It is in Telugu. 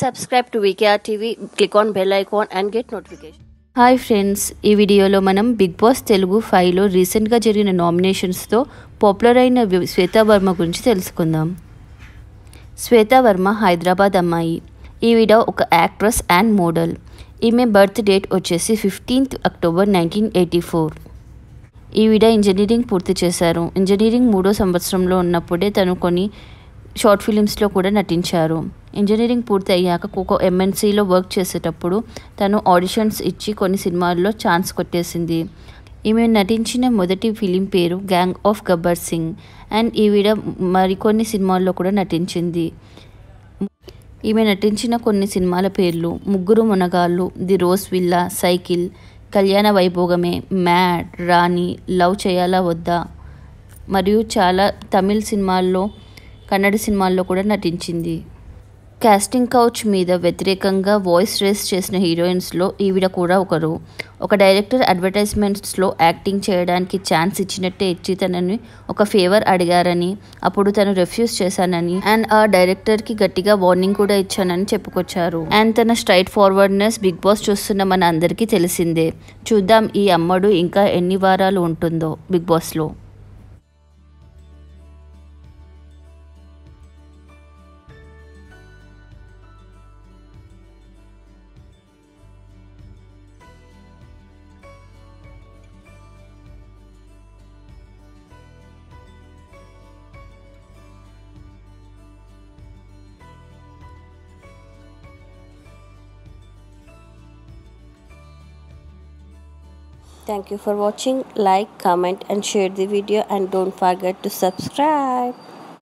subscribe to VKR TV, click on bell icon and get notification. Hi friends ఈ వీడియోలో మనం బిగ్ బాస్ తెలుగు ఫైవ్లో రీసెంట్గా జరిగిన నామినేషన్స్తో పాపులర్ అయిన వి- శ్వేతా వర్మ గురించి తెలుసుకుందాం శ్వేతా వర్మ హైదరాబాద్ అమ్మాయి ఈవిడ ఒక యాక్ట్రెస్ అండ్ మోడల్ ఈమె బర్త్ డేట్ వచ్చేసి fifteenth October nineteen eighty four ఈవిడ ఇంజనీరింగ్ పూర్తి చేశారు ఇంజనీరింగ్ మూడో సంవత్సరంలో ఉన్నప్పుడే తను కొన్ని షార్ట్ ఫిలిమ్స్లో కూడా నటించారు ఇంజనీరింగ్ పూర్తి అయ్యాక ఒక ఎంఎన్సీలో వర్క్ చేసేటప్పుడు తను ఆడిషన్స్ ఇచ్చి కొన్ని సినిమాల్లో ఛాన్స్ కొట్టేసింది ఈమె నటించిన మొదటి ఫిలిం పేరు gang of Gabbar Singh and ఈవిడ మరికొన్ని సినిమాల్లో కూడా నటించింది ఈమె నటించిన కొన్ని సినిమాల పేర్లు Mugguru Monagallu the rose villa cycle Kalyana Vaibhogame mad Rani love చేయాలా వద్దా మరియు చాలా తమిళ్ సినిమాల్లో కన్నడ సినిమాల్లో కూడా నటించింది కాస్టింగ్ కౌచ్ మీద వ్యతిరేకంగా వాయిస్ రేస్ చేసిన హీరోయిన్స్లో ఈవిడ కూడా ఒకరు ఒక డైరెక్టర్ అడ్వర్టైజ్మెంట్స్లో యాక్టింగ్ చేయడానికి ఛాన్స్ ఇచ్చినట్టే ఇచ్చి తనని ఒక ఫేవర్ అడిగారని అప్పుడు తను రిఫ్యూజ్ చేశానని అండ్ ఆ డైరెక్టర్కి గట్టిగా వార్నింగ్ కూడా ఇచ్చానని చెప్పుకొచ్చారు అండ్ తన స్ట్రైట్ ఫార్వర్డ్నెస్ బిగ్ బాస్ చూస్తున్న మన అందరికీ తెలిసిందే చూద్దాం ఈ అమ్మడు ఇంకా ఎన్ని వారాలు ఉంటుందో బిగ్ బాస్లో Thank you for watching. Like, comment, and share the video, and don't forget to subscribe.